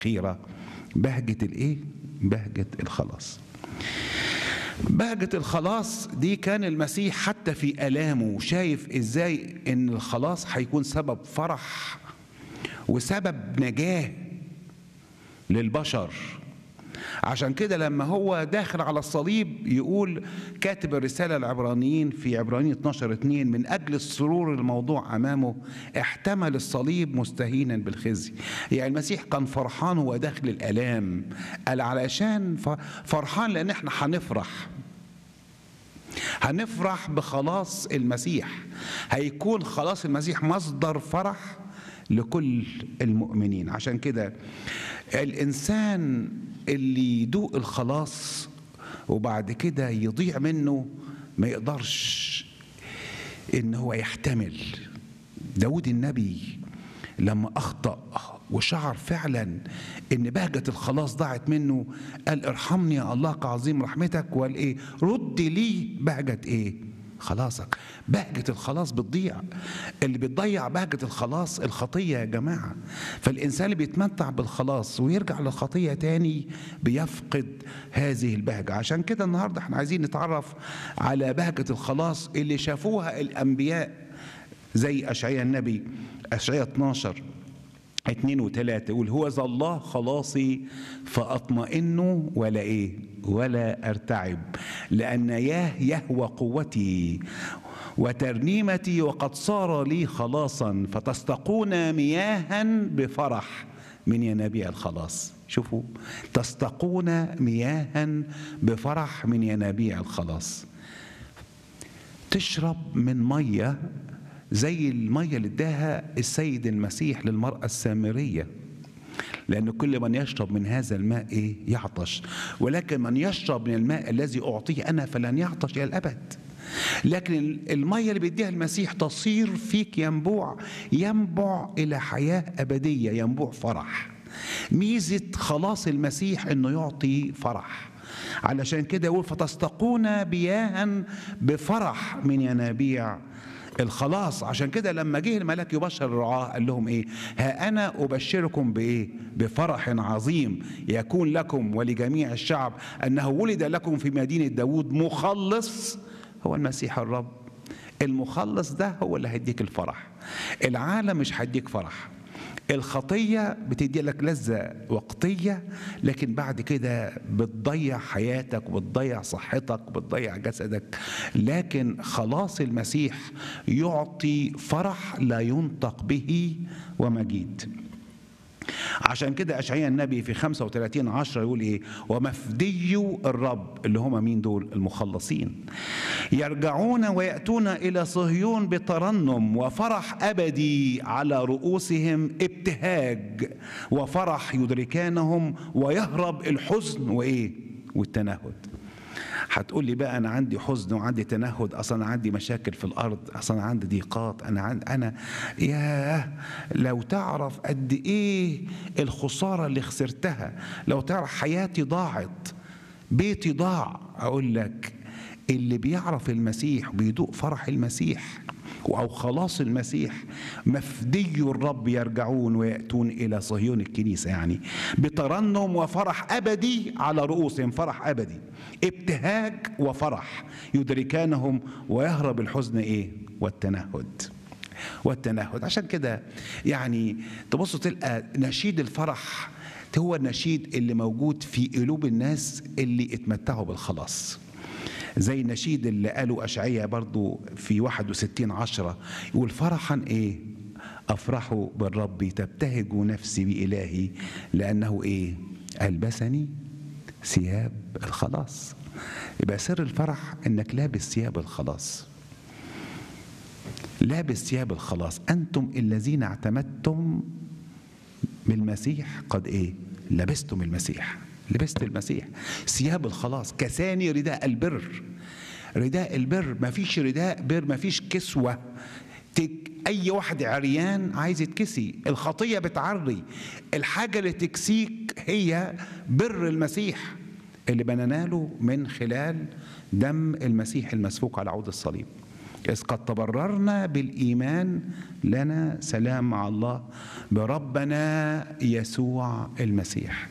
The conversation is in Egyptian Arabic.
الأخيرة بهجة الإيه؟ بهجة الخلاص بهجة الخلاص دي كان المسيح حتى في آلامه شايف إزاي إن الخلاص هيكون سبب فرح وسبب نجاة للبشر عشان كده لما هو داخل على الصليب يقول كاتب الرسالة العبرانيين في عبرانيين 12 2 من أجل السرور الموضوع أمامه احتمل الصليب مستهينا بالخزي يعني المسيح كان فرحان وهو داخل الآلام قال علشان فرحان لأن احنا هنفرح هنفرح بخلاص المسيح هيكون خلاص المسيح مصدر فرح لكل المؤمنين عشان كده الانسان اللي يدوق الخلاص وبعد كده يضيع منه ما يقدرش ان هو يحتمل داود النبي لما اخطا وشعر فعلا ان بهجه الخلاص ضاعت منه قال ارحمني يا الله كعظيم رحمتك وقال ايه رد لي بهجه ايه خلاصك بهجة الخلاص بتضيع اللي بتضيع بهجة الخلاص الخطية يا جماعة فالإنسان اللي بيتمتع بالخلاص ويرجع للخطية تاني بيفقد هذه البهجة عشان كده النهاردة احنا عايزين نتعرف على بهجة الخلاص اللي شافوها الأنبياء زي أشعياء النبي أشعياء 12 اتنين وتلاتة يقول هو ذا الله خلاصي فأطمئن ولا إيه ولا أرتعب لأن ياه يهوى قوتي وترنيمتي وقد صار لي خلاصا فتستقون مياها بفرح من ينابيع الخلاص شوفوا تستقون مياها بفرح من ينابيع الخلاص تشرب من ميه زي الميه اللي اداها السيد المسيح للمراه السامريه لأن كل من يشرب من هذا الماء إيه؟ يعطش ولكن من يشرب من الماء الذي أعطيه أنا فلن يعطش إلى الأبد لكن المية اللي بيديها المسيح تصير فيك ينبوع ينبع إلى حياة أبدية ينبوع فرح ميزة خلاص المسيح إنه يعطي فرح علشان كده يقول فتستقون بياها بفرح من ينابيع الخلاص عشان كده لما جه الملاك يبشر الرعاة قال لهم ايه ها انا ابشركم بايه بفرح عظيم يكون لكم ولجميع الشعب انه ولد لكم في مدينة داود مخلص هو المسيح الرب المخلص ده هو اللي هيديك الفرح العالم مش هيديك فرح الخطية بتدي لك لذة وقتية لكن بعد كده بتضيع حياتك وبتضيع صحتك وبتضيع جسدك لكن خلاص المسيح يعطي فرح لا ينطق به ومجيد عشان كده أشعياء النبي في 35 عشرة يقول إيه ومفدي الرب اللي هم مين دول المخلصين يرجعون ويأتون إلى صهيون بترنم وفرح أبدي على رؤوسهم ابتهاج وفرح يدركانهم ويهرب الحزن وإيه والتنهد هتقول لي بقى انا عندي حزن وعندي تنهد اصلا انا عندي مشاكل في الارض اصلا عندي ضيقات انا عند انا ياه لو تعرف قد ايه الخساره اللي خسرتها لو تعرف حياتي ضاعت بيتي ضاع اقول لك اللي بيعرف المسيح بيدوق فرح المسيح أو خلاص المسيح مفدي الرب يرجعون ويأتون إلى صهيون الكنيسة يعني بترنم وفرح أبدي على رؤوسهم فرح أبدي ابتهاج وفرح يدركانهم ويهرب الحزن إيه والتنهد والتنهد عشان كده يعني تبص تلقى نشيد الفرح هو النشيد اللي موجود في قلوب الناس اللي اتمتعوا بالخلاص زي النشيد اللي قاله أشعية برضو في 61 عشرة يقول فرحا إيه أفرح بالرب تبتهج نفسي بإلهي لأنه إيه ألبسني ثياب الخلاص يبقى سر الفرح إنك لابس ثياب الخلاص لابس ثياب الخلاص أنتم الذين اعتمدتم بالمسيح قد إيه لبستم المسيح لبست المسيح ثياب الخلاص كساني رداء البر رداء البر ما فيش رداء بر ما فيش كسوة أي واحد عريان عايز يتكسي الخطية بتعري الحاجة اللي تكسيك هي بر المسيح اللي بنناله من خلال دم المسيح المسفوك على عود الصليب إذ قد تبررنا بالإيمان لنا سلام مع الله بربنا يسوع المسيح